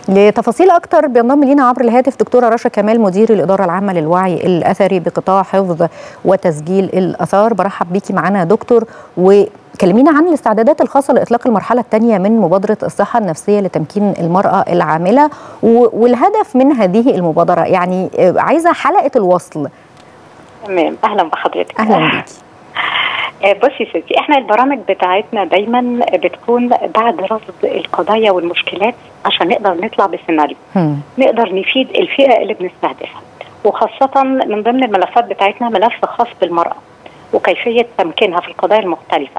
لتفاصيل اكتر بينضم لينا عبر الهاتف دكتوره رشا كمال مدير الاداره العامه للوعي الاثري بقطاع حفظ وتسجيل الاثار برحب بيكي معانا دكتور وكلمينا عن الاستعدادات الخاصه لاطلاق المرحله الثانيه من مبادره الصحه النفسيه لتمكين المراه العامله والهدف من هذه المبادره يعني عايزه حلقه الوصل تمام اهلا بحضرتك اهلا بيكي بصي يا ستي احنا البرامج بتاعتنا دايما بتكون بعد رصد القضايا والمشكلات عشان نقدر نطلع بسيناريو نقدر نفيد الفئه اللي بنستهدفها وخاصه من ضمن الملفات بتاعتنا ملف خاص بالمراه وكيفيه تمكينها في القضايا المختلفه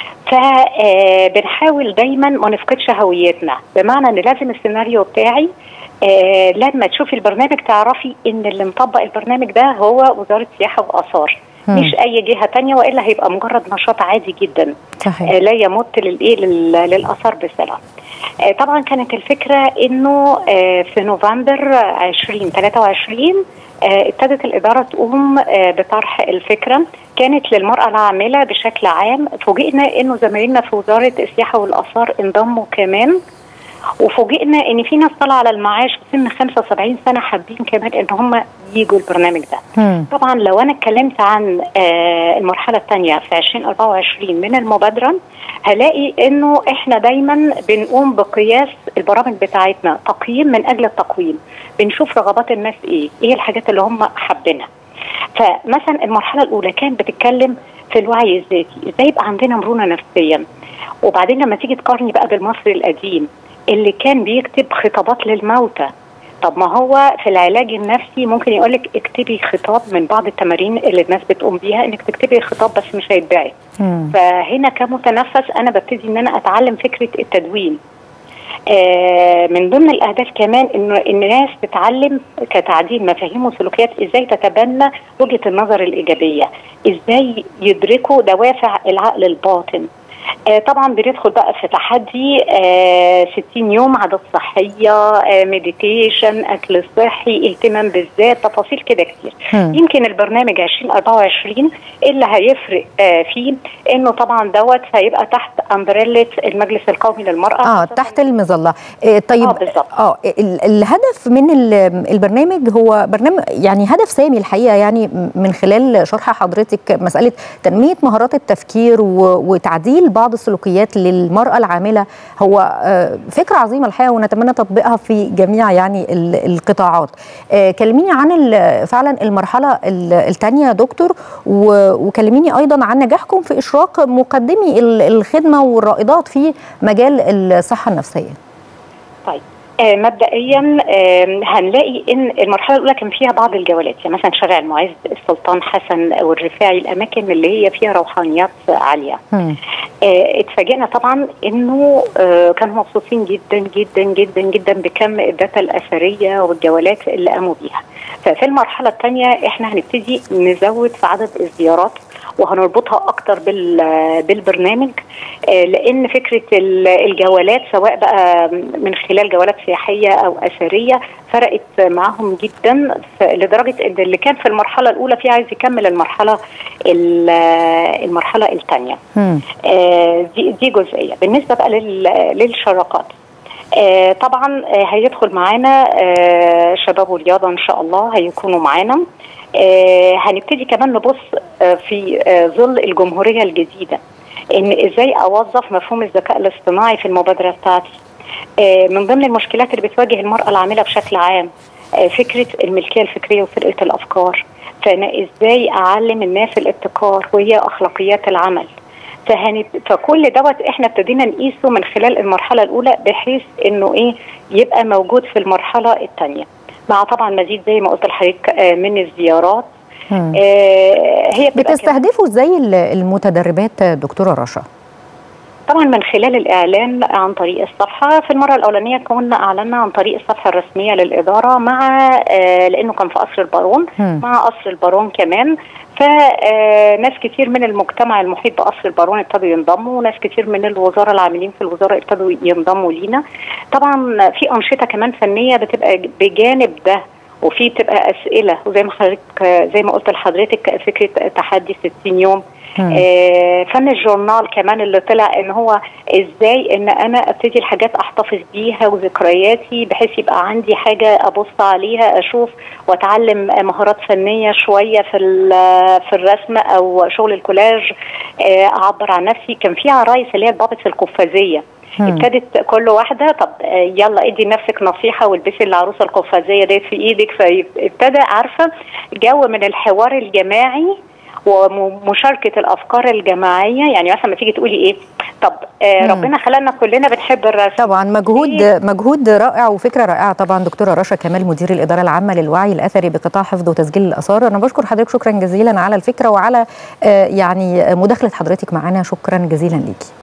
فبنحاول دايما ما نفقدش هويتنا بمعنى ان لازم السيناريو بتاعي آه لما تشوفي البرنامج تعرفي ان اللي مطبق البرنامج ده هو وزاره السياحه واثار مش اي جهه تانية والا هيبقى مجرد نشاط عادي جدا صحيح. آه لا يمت للايه للاثار بصله آه طبعا كانت الفكره انه آه في نوفمبر 2023 ابتدت الاداره تقوم بطرح الفكره كانت للمراه العامله بشكل عام فوجئنا انه زمايلنا في وزاره السياحه والاثار انضموا كمان وفوجئنا ان في ناس طالعه على المعاش في سن 75 سنه حابين كمان ان هم يجوا البرنامج ده. مم. طبعا لو انا اتكلمت عن آه المرحله الثانيه في 2024 من المبادره هلاقي انه احنا دايما بنقوم بقياس البرامج بتاعتنا تقييم من اجل التقويم. بنشوف رغبات الناس ايه؟ ايه الحاجات اللي هم حابينها. فمثلا المرحله الاولى كانت بتتكلم في الوعي الذاتي، ازاي يبقى عندنا مرونه نفسيا. وبعدين لما تيجي تقارني بقى بالمصري القديم اللي كان بيكتب خطابات للموتى طب ما هو في العلاج النفسي ممكن يقول لك اكتبي خطاب من بعض التمارين اللي الناس بتقوم بيها انك تكتبي خطاب بس مش هيتباعي فهنا كمتنفس انا ببتدي ان انا اتعلم فكره التدوين آه من ضمن الاهداف كمان انه الناس تتعلم كتعديل مفاهيم وسلوكيات ازاي تتبنى وجهه النظر الايجابيه ازاي يدركوا دوافع العقل الباطن آه طبعا بندخل بقى في تحدي آه 60 يوم عادات صحيه آه مديتيشن اكل صحي اهتمام بالذات تفاصيل كده كتير هم. يمكن البرنامج 2024 اللي هيفرق آه فيه انه طبعا دوت هيبقى تحت امبريلا المجلس القومي للمراه اه تحت المظله آه طيب اه بالظبط اه ال- الهدف من ال- البرنامج هو برنامج يعني هدف سامي الحقيقه يعني من خلال شرح حضرتك مساله تنميه مهارات التفكير و- وتعديل بعض السلوكيات للمراه العامله هو آه فكره عظيمه الحقيقه ونتمنى تطبيقها في جميع يعني ال- القطاعات آه كلميني عن ال- فعلا المرحله الثانيه دكتور و- وكلميني ايضا عن نجاحكم في اشراك مقدمي ال- الخدمه والرائدات في مجال الصحه النفسيه طيب آه مبدئيا آه هنلاقي ان المرحله الاولى كان فيها بعض الجولات يعني مثلا شارع المعز السلطان حسن والرفاعي الاماكن اللي هي فيها روحانيات عاليه هم. آه اتفاجئنا طبعا انه آه كانوا مبسوطين جدا جدا جدا جدا بكم الداتا الاثريه والجولات اللي قاموا بيها ففي المرحله الثانيه احنا هنبتدي نزود في عدد الزيارات وهنربطها اكتر بال- بالبرنامج آه، لان فكره ال- الجولات سواء بقى من خلال جولات سياحيه او اثريه فرقت معاهم جدا ف- لدرجه ان اللي كان في المرحله الاولى فيه عايز يكمل المرحله ال- المرحله الثانيه هم. آه، دي دي جزئيه بالنسبه بقى لل- للشراكات آه، طبعا آه، هيدخل معانا آه، شباب ورياضه ان شاء الله هيكونوا معانا آه، هنبتدي كمان نبص آه، في آه، ظل الجمهوريه الجديده ان ازاي اوظف مفهوم الذكاء الاصطناعي في المبادره بتاعتي آه، من ضمن المشكلات اللي بتواجه المراه العامله بشكل عام آه، فكره الملكيه الفكريه وفرقه الافكار فانا ازاي اعلم الناس الابتكار وهي اخلاقيات العمل فهنت... فكل دوت احنا ابتدينا نقيسه من خلال المرحله الاولى بحيث انه ايه يبقى موجود في المرحله الثانيه مع طبعا مزيد زي ما قلت لحضرتك آه، من الزيارات هم. آه، هي بتبقى كده. بتستهدفوا ازاي ال- المتدربات دكتوره رشا طبعا من خلال الاعلان عن طريق الصفحه في المره الاولانيه كنا اعلنا عن طريق الصفحه الرسميه للاداره مع آه لانه كان في قصر البارون هم. مع قصر البارون كمان فناس كتير من المجتمع المحيط بقصر البارون ابتدوا ينضموا وناس كتير من الوزاره العاملين في الوزاره ابتدوا ينضموا لينا طبعا في انشطه كمان فنيه بتبقى بجانب ده وفي بتبقى اسئله وزي ما حضرتك زي ما قلت لحضرتك فكره تحدي 60 يوم آه فن الجورنال كمان اللي طلع ان هو ازاي ان انا ابتدي الحاجات احتفظ بيها وذكرياتي بحيث يبقى عندي حاجه ابص عليها اشوف واتعلم مهارات فنيه شويه في في الرسم او شغل الكولاج آه اعبر عن نفسي كان في عرايس اللي هي البابتس القفازيه ابتدت كل واحده طب يلا ادي لنفسك نصيحه والبسي العروسه القفازيه ديت في ايدك فابتدى عارفه جو من الحوار الجماعي ومشاركه الافكار الجماعيه يعني مثلا ما تيجي تقولي ايه طب آه ربنا خلقنا كلنا بنحب الرسم طبعا مجهود مجهود رائع وفكره رائعه طبعا دكتوره رشا كمال مدير الاداره العامه للوعي الاثري بقطاع حفظ وتسجيل الاثار انا بشكر حضرتك شكرا جزيلا على الفكره وعلى آه يعني مداخله حضرتك معنا شكرا جزيلا ليكي